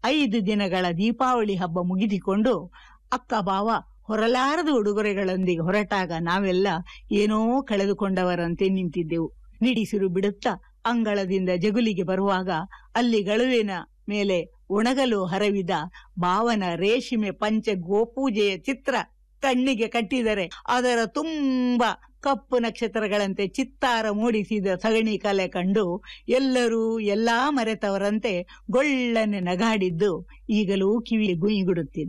ಐದು ದಿನಗಳ ದೀಪಾವಳಿ ಹಬ್ಬ ಮುಗಿದಿಕೊಂಡು ಅಕ್ಕ ಬಾವ ಹೊರಲಾರದ ಉಡುಗೊರೆಗಳೊಂದಿಗೆ ಹೊರಟಾಗ ನಾವೆಲ್ಲ ಏನೋ ಕಳೆದುಕೊಂಡವರಂತೆ ನಿಂತಿದ್ದೆವು ನಿಡಿಸಿರು ಬಿಡುತ್ತಾ ಅಂಗಳದಿಂದ ಜಗುಲಿಗೆ ಬರುವಾಗ ಅಲ್ಲಿ ಗಳುವಿನ ಮೇಲೆ ಒಣಗಲು ಹರವಿದ ಭಾವನ ರೇಷ್ಮೆ ಪಂಚೆ ಗೋಪೂಜೆಯ ಚಿತ್ರ ಕಣ್ಣಿಗೆ ಕಟ್ಟಿದರೆ ಅದರ ತುಂಬ ಕಪ್ಪು ನಕ್ಷತ್ರಗಳಂತೆ ಚಿತ್ತಾರ ಮೂಡಿಸಿದ ಸಗಣಿ ಕಲೆ ಕಂಡು ಎಲ್ಲರೂ ಎಲ್ಲಾ ಮರೆತವರಂತೆ ಗೊಳ್ಳನೆ ನಗಾಡಿದ್ದು ಈಗಲೂ ಕಿವಿ ಗುಯಿಗುಡುತ್ತಿದೆ